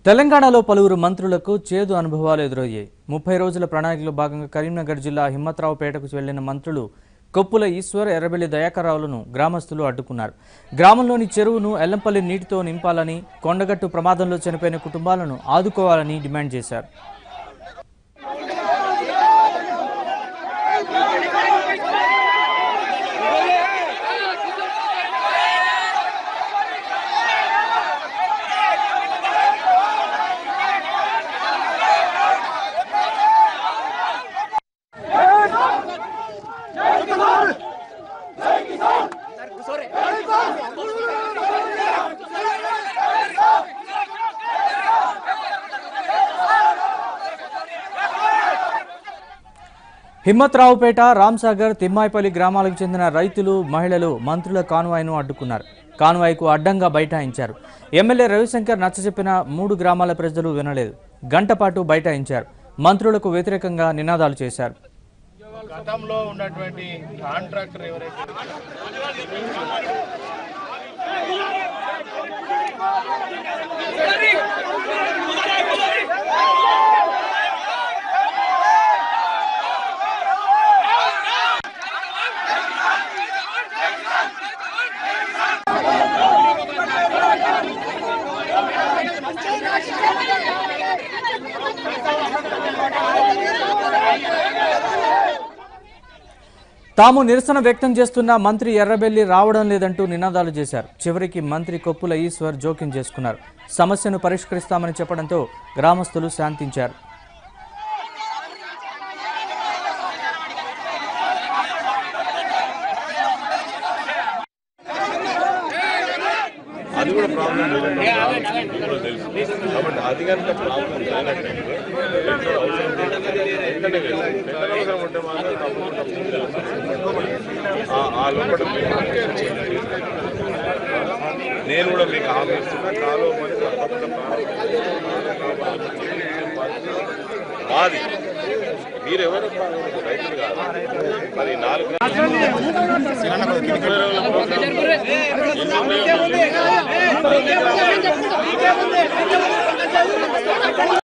తెలంగాణలో పలువురు మంత్రులకు చేదు అనుభవాలు ఎదురయ్యాయి ముప్పై రోజుల ప్రణాళికలో భాగంగా కరీంనగర్ జిల్లా హిమ్మత్రావుపేటకు వెళ్లిన మంత్రులు కొప్పుల ఈశ్వర్ ఎర్రబెల్లి దయాకర్రావులను గ్రామస్తులు అడ్డుకున్నారు గ్రామంలోని చెరువును ఎల్లంపల్లి నీటితో నింపాలని కొండగట్టు ప్రమాదంలో చనిపోయిన కుటుంబాలను ఆదుకోవాలని డిమాండ్ చేశారు హిమ్మత్రావుపేట రామ్సాగర్ తిమ్మాయిపల్లి గ్రామాలకు చెందిన రైతులు మహిళలు మంత్రుల కాన్వాయ్ను అడ్డుకున్నారు కాన్వాయ్కు అడ్డంగా బైఠాయించారు ఎమ్మెల్యే రవిశంకర్ నచ్చజెప్పిన మూడు గ్రామాల ప్రజలు వినలేదు గంట పాటు బైఠాయించారు మంత్రులకు వ్యతిరేకంగా నినాదాలు చేశారు గతంలో ఉన్నటువంటి కాంట్రాక్టర్ ఎవరైతే తాము నిరసన వ్యక్తం చేస్తున్న మంత్రి ఎర్రబెల్లి రావడం లేదంటూ నినాదాలు చేశారు చివరికి మంత్రి కొప్పుల ఈశ్వర్ జోక్యం చేసుకున్నారు సమస్యను పరిష్కరిస్తామని చెప్పడంతో గ్రామస్తులు శాంతించారు అది కూడా ప్రాబ్లం లేదండి అది కూడా తెలుసు కాబట్టి అది కనుక ప్రాబ్లం లేనట్టయితే ఎట్లా అవసరం లేదంటే వెంటనే వెళ్ళాలి. వెంటనే అవసరం ఉంటే మాత్రం తప్పకుండా ముందుకెళ్తాం. ఆ- ఆ లోపల నేను కూడా మీకు హామీ ఇస్తున్నా కాలో పని తప్పకుండా ప్రారంభించాలి. మాది మీరు ఎవరు రైతులు కాదు మరి నాలుగు ముప్పై రోజుల ప్రోగ్రాం